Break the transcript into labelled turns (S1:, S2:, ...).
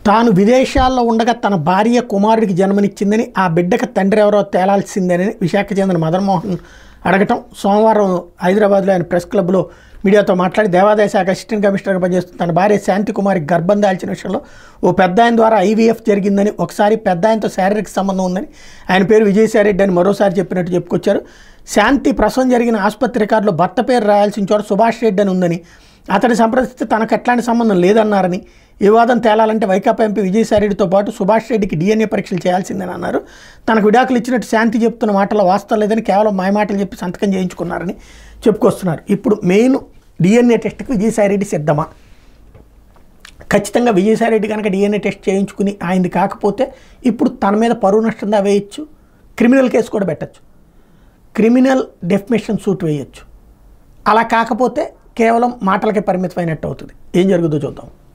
S1: తాను విదేశాల్లో ఉండగా తన భార్య కుమారుడికి జన్మనిచ్చిందని ఆ బిడ్డకు తండ్రి ఎవరో తేలాల్సిందేనని విశాఖ చెందిన మదన్ మోహన్ అడగటం సోమవారం హైదరాబాద్లో ఆయన ప్రెస్ క్లబ్లో మీడియాతో మాట్లాడి దేవాదాయ శాఖ అసిస్టెంట్ కమిషనర్గా పనిచేస్తున్న తన భార్య శాంతి కుమారి గర్భం దాల్చిన విషయంలో ఓ పెద్ద ఆయన ద్వారా ఐవీఎఫ్ జరిగిందని ఒకసారి పెద్ద ఆయనతో శారీరక సంబంధం ఉందని ఆయన పేరు విజయసాయిరెడ్డి అని మరోసారి చెప్పినట్టు చెప్పుకొచ్చారు శాంతి ప్రసవం జరిగిన ఆసుపత్రి రికార్డులో భర్త పేరు రాయాల్సిన చోట సుభాష్ రెడ్డి అని ఉందని అతని సంప్రదిస్తే తనకు ఎట్లాంటి సంబంధం లేదన్నారని ఈ వాదం తేలాలంటే వైకాపా ఎంపీ విజయసాయిరెడ్డితో పాటు సుభాష్ రెడ్డికి డిఎన్ఏ పరీక్షలు చేయాల్సిందని అన్నారు తనకు విడాకులు ఇచ్చినట్టు శాంతి చెప్తున్న మాటలో వాస్తవం లేదని కేవలం మాయమాటలు చెప్పి సంతకం చేయించుకున్నారని చెప్పుకొస్తున్నారు ఇప్పుడు మెయిన్ డిఎన్ఏ టెస్ట్కి విజయసాయిరెడ్డి సిద్ధమా ఖచ్చితంగా విజయసాయిరెడ్డి కనుక డిఎన్ఏ టెస్ట్ చేయించుకుని ఆయనది కాకపోతే ఇప్పుడు తన మీద పరువు నష్టం దా వేయచ్చు క్రిమినల్ కేసు కూడా పెట్టచ్చు క్రిమినల్ డెఫిమేషన్ సూట్ వేయచ్చు అలా కాకపోతే కేవలం మాటలకే పరిమితమైనట్టు అవుతుంది ఏం జరుగుతుందో చూద్దాం